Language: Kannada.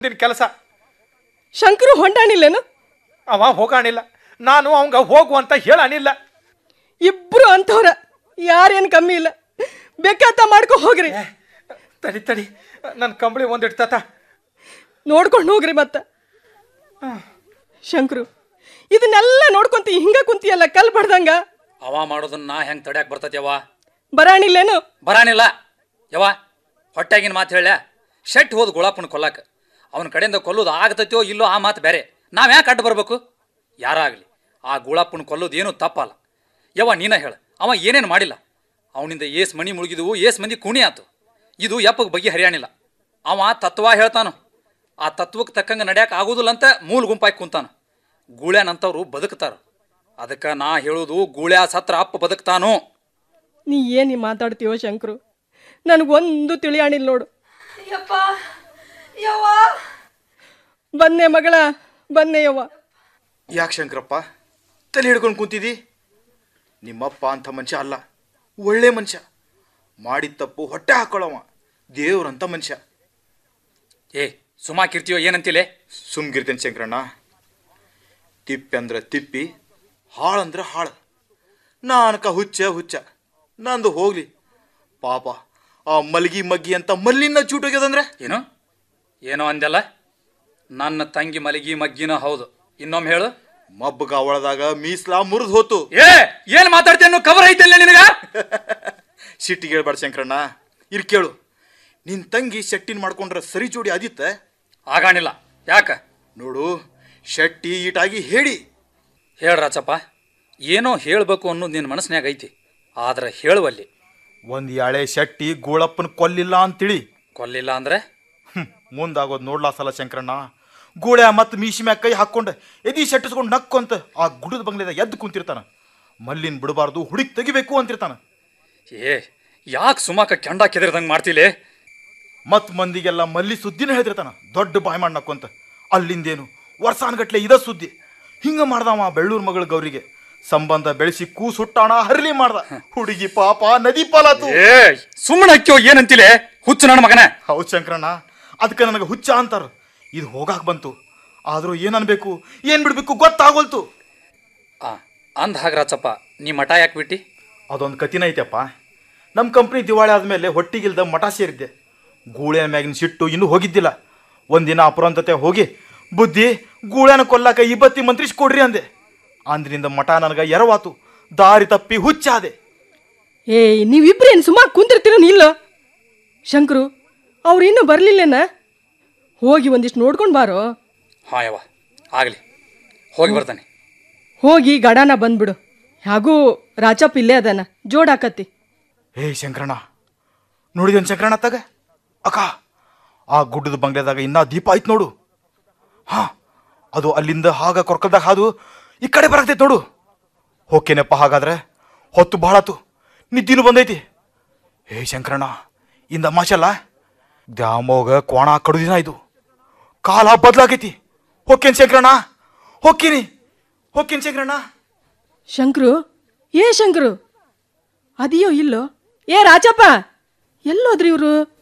ನಿನ್ನ ಕೆಲಸ ಶಂಕರು ಹೊಂಟಾಣಿಲ್ಲೇನು ಅವ ಹೋಗಾಣಿಲ್ಲ ನಾನು ಅವಂಗ ಹೋಗು ಅಂತ ಹೇಳಾನಿಲ್ಲ ಇಬ್ರು ಅಂಥವ್ರ ಯಾರೇನು ಕಮ್ಮಿ ಇಲ್ಲ ಬೇಕಾತ ಮಾಡ್ಕೊ ಹೋಗ್ರಿ ತಡಿ ತಡಿ ನನ್ನ ಕಂಬಳಿ ಒಂದು ಇಡ್ತಾತ ನೋಡ್ಕೊಂಡು ಹೋಗ್ರಿ ಮತ್ತ ಶಂಕರು ಇದನ್ನೆಲ್ಲ ನೋಡ್ಕೊಂತ ಹಿಂಗ ಕುಂತಿಯಲ್ಲ ಕಲ್ ಬಡ್ದಂಗ ಅವ ಮಾಡೋದನ್ನ ನಾ ಹೆಂಗೆ ತಡ್ಯಾಕ ಬರ್ತೈತಿ ಯವ್ವ ಬರಾಣಿಲ್ಲೇನು ಬರಾನಿಲ್ಲ ಯವ್ವ ಹೊಟ್ಯಾಗಿನ ಮಾತು ಹೇಳ ಶೆಟ್ ಹೋದ್ ಗುಳಾಪನ ಕೊಲ್ಲಾಕ ಅವನ ಕಡೆಯಿಂದ ಕೊಲ್ಲೋದು ಆಗತೈತೋ ಇಲ್ಲೋ ಆ ಮಾತು ಬೇರೆ ನಾವು ಯಾಕೆ ಅಡ್ಡ ಬರಬೇಕು ಯಾರಾಗಲಿ ಆ ಗುಳಾಪನ ಕೊಲ್ಲೋದು ಏನೂ ತಪ್ಪಲ್ಲ ಯವ್ವ ನೀನ ಹೇಳ ಅವ ಏನೇನು ಮಾಡಿಲ್ಲ ಅವನಿಂದ ಏಸ್ ಮಣಿ ಮುಳುಗಿದ್ವು ಏಸ್ ಮಂದಿ ಕುಣಿ ಆತು ಇದು ಯಪ್ಪಗೆ ಬಗ್ಗೆ ಹರಿಯಾಣಿಲ್ಲ ಅವ ತತ್ವ ಹೇಳ್ತಾನು ಆ ತತ್ವಕ್ಕೆ ತಕ್ಕಂಗೆ ನಡ್ಯಾಕ ಆಗೋದಿಲ್ಲ ಅಂತ ಮೂಲ ಗುಂಪಾಗಿ ಕುಂತಾನ ಗೂಳ್ಯಾನಂತವ್ರು ಬದುಕ್ತಾರ ಅದಕ್ಕೆ ನಾ ಹೇಳೋದು ಗೂಳ್ಯಾ ಸತ್ರ ಅಪ್ಪ ಬದುಕ್ತಾನು ನೀ ಏನು ಮಾತಾಡ್ತೀವೋ ಶಂಕರು ನನಗೊಂದು ತಿಳಿಯಾಣಿಲ್ಲ ನೋಡು ಯಪ್ಪ ಯವ್ವ ಬನ್ನೆ ಮಗಳ ಬನ್ನೆ ಯವ್ವ ಯಾಕೆ ಶಂಕರಪ್ಪ ತಲೆ ಹಿಡ್ಕೊಂಡು ಕೂತಿದಿ ನಿಮ್ಮಪ್ಪ ಅಂತ ಮನುಷ್ಯ ಅಲ್ಲ ಒಳ್ಳೆ ಮನುಷ್ಯ ಮಾಡಿದ ತಪ್ಪು ಹೊಟ್ಟೆ ಹಾಕೊಳ್ಳವ ದೇವ್ರಂತ ಮನುಷ್ಯ ಏ ಸುಮಾ ಕಿರ್ತಿಯೋ ಏನಂತಿಲೆ ಸುಮ್ಗಿರ್ತೇನೆ ಶಂಕರಣ್ಣ ತಿಪ್ಪಿ ಅಂದ್ರೆ ತಿಪ್ಪಿ ಹಾಳಂದ್ರೆ ಹಾಳು ನಾನಕ ಹುಚ್ಚ ಹುಚ್ಚ ನಂದು ಹೋಗ್ಲಿ ಪಾಪ ಆ ಮಲ್ಗಿ ಮಗ್ಗಿ ಅಂತ ಮಲ್ಲಿನ ಚೂಟೋಗ್ಯದಂದ್ರೆ ಏನು ಏನೋ ಅಂದೆಲ್ಲ ನನ್ನ ತಂಗಿ ಮಲಗಿ ಮಗ್ಗಿನ ಹೌದು ಇನ್ನೊಮ್ಮೆ ಹೇಳು ಮಬ್ಬಗ ಒಳದಾಗ ಮೀಸ್ಲಾ ಮುರಿದು ಹೋತು ಏ ಏನ್ ಮಾತಾಡ್ತೇನು ಕವರ್ ಐತಲ್ಲ ನಿನಗ ಸಿಟ್ಟಿಗೆ ಹೇಳ್ಬೇಡ ಶಂಕರಣ್ಣ ಇರ್ ಕೇಳು ನಿನ್ ತಂಗಿ ಶೆಟ್ಟಿನ್ ಮಾಡ್ಕೊಂಡ್ರೆ ಸರಿ ಜೋಡಿ ಆದಿತ್ತ ಆಗಾಣಿಲ್ಲ ಯಾಕ ನೋಡು ಶೆಟ್ಟಿ ಈಟಾಗಿ ಹೇಳಿ ಹೇಳ ರಾಚಪ್ಪ ಏನೋ ಹೇಳ್ಬೇಕು ಅನ್ನೋದು ನಿನ್ನ ಮನಸ್ನ್ಯಾಗ ಐತಿ ಆದ್ರೆ ಹೇಳುವಲ್ಲಿ ಒಂದ್ ಯಾಳೆ ಶೆಟ್ಟಿ ಗೋಳಪ್ಪನ ಕೊಲ್ಲಿಲ್ಲ ಅಂತೇಳಿ ಕೊಲ್ಲಿಲ್ಲ ಅಂದ್ರೆ ಹ್ಮ್, ಮುಂದಾಗೋದ್ ನೋಡ್ಲಾಸಲ್ಲ ಶಂಕರಣ್ಣ ಗೂಳೆ ಮತ್ ಮೀಸಿ ಮ್ಯಾಗ ಕೈ ಹಾಕೊಂಡು ಎದಿ ಶೆಟ್ಟಿಸ್ಕೊಂಡು ನಕ್ಕೊಂತ ಆ ಗುಡದ ಬಂಗ್ಲೆದಾಗ ಎದ್ದು ಕುಂತಿರ್ತಾನ ಮಲ್ಲಿನ್ ಬಿಡಬಾರ್ದು ಹುಡುಕ್ ತೆಗಿಬೇಕು ಅಂತಿರ್ತಾನ ಏ ಯಾಕೆ ಸುಮಾಕ ಕೆಂಡ ಕೆದರ್ದಂಗೆ ಮಾಡ್ತಿಲೆ ಮತ್ ಮಂದಿಗೆಲ್ಲ ಮಲ್ಲಿ ಸುದ್ದಿನ ಹೇಳ್ತಿರ್ತಾನ ದೊಡ್ಡ ಬಾಯ್ ಮಾಡಿ ನಕ್ಕೊಂತ ಅಲ್ಲಿಂದೇನು ವರ್ಷಾನ್ಗಟ್ಲೆ ಇದ ಸುದ್ದಿ ಹಿಂಗ ಮಾಡ್ದವ ಆ ಬೆಳ್ಳೂರ್ ಮಗಳ ಗೌರಿಗೆ ಸಂಬಂಧ ಬೆಳೆಸಿ ಕೂಸುಟ್ಟಾಣ ಹರಲಿ ಮಾಡ್ದ ಹುಡುಗಿ ಪಾಪ ನದಿ ಪಾಲಾತು ಏ ಸುಮ್ಮನೆ ಅಕ್ಕಿಯೋ ಏನಂತಿಲೆ ಹುಚ್ಚು ನನ್ನ ಮಗನ ಹೌದ್ ಶಂಕರಣ್ಣ ಅದಕ್ಕೆ ನನಗೆ ಹುಚ್ಚ ಅಂತಾರ ಇದು ಹೋಗಾಕ್ ಬಂತು ಆದ್ರೂ ಏನ್ ಅನ್ಬೇಕು ಏನ್ ಬಿಡ್ಬೇಕು ಗೊತ್ತಾಗೋಲ್ತು ಆ ಅಂದ ಹಾಗೆ ರಾಚಪ್ಪ ನೀ ಮಠ ಯಾಕೆ ಬಿಟ್ಟಿ ಅದೊಂದು ಕತಿನ ಐತೆಪ್ಪ ನಮ್ಮ ಕಂಪ್ನಿ ದಿವಾಳಿ ಆದಮೇಲೆ ಹೊಟ್ಟಿಗಿಲ್ದ ಮಠ ಸೇರಿದ್ದೆ ಗೂಳಿನ ಮ್ಯಾಗಿನ ಸಿಟ್ಟು ಇನ್ನೂ ಹೋಗಿದ್ದಿಲ್ಲ ಒಂದಿನ ಅಪುರಂತತೆ ಹೋಗಿ ಬುದ್ಧಿ ಗೂಳ್ಯಾನ ಕೊಲ್ಲಾಕ ಇಬ್ಬತ್ತಿ ಮಂತ್ರಿಸ್ ಕೊಡ್ರಿ ಅಂದೆ ಅಂದಿನಿಂದ ಮಠ ನನಗೆ ಎರವಾತು ದಾರಿ ತಪ್ಪಿ ಹುಚ್ಚಾದೆ ಏಯ್ ನೀವಿಬ್ರೇನು ಸುಮ್ಮ ಕುಂತಿರ್ತೀರೋ ಇಲ್ಲ ಶಂಕರು ಅವ್ರು ಇನ್ನೂ ಬರಲಿಲ್ಲೇನ ಹೋಗಿ ಒಂದಿಷ್ಟು ನೋಡ್ಕೊಂಡು ಬಾರೋ ಹಾ ಯವ್ವ ಆಗಲಿ ಹೋಗಿ ಬರ್ತಾನೆ ಹೋಗಿ ಗಡಾನ ಬಂದ್ಬಿಡು ಹಾಗೂ ರಾಚಪ್ಪ ಇಲ್ಲೇ ಅದಾನ ಜೋಡಾಕತ್ತಿ ಏ ಶಂಕರಣ್ಣ ನೋಡಿದೇನು ಶಂಕರಣ್ಣ ತಗ ಅಕ್ಕ ಆ ಗುಡ್ಡದ ಬಂಗ್ಲೆದಾಗ ಇನ್ನ ದೀಪ ಐತ್ ನೋಡು ಹಾ ಅದು ಅಲ್ಲಿಂದ ಹಾಗ ಕೊರ್ಕಲ್ದಾಗ ಹಾದು ಈ ಕಡೆ ಬರಾಕ್ತೈತೆ ನೋಡು ಹೋಕೇನಪ್ಪ ಹಾಗಾದ್ರೆ ಹೊತ್ತು ಬಹಳತು ನಿದ್ದಿನೂ ಬಂದೈತಿ ಏ ಶಂಕರಣ್ಣ ಇಂದ ಮಾಶಲ್ಲ ದ್ಯಾಮೋಗ ಕೋಣ ಕಡುದಿನ ಇದು ಕಾಲ ಬದಲಾಗೈತಿ ಹೊಕ್ಕೇನ್ ಶಂಕರಣ್ಣ ಹೊಕ್ಕೀನಿ ಹೊಕ್ಕೇನ್ ಶಂಕರಣ್ಣ ಶಂಕರು ಏ ಶಂಕರು ಅದಿಯೋ ಇಲ್ಲೋ ಏ ರಾಜಪ್ಪ ಎಲ್ಲೋದ್ರಿ ಇವರು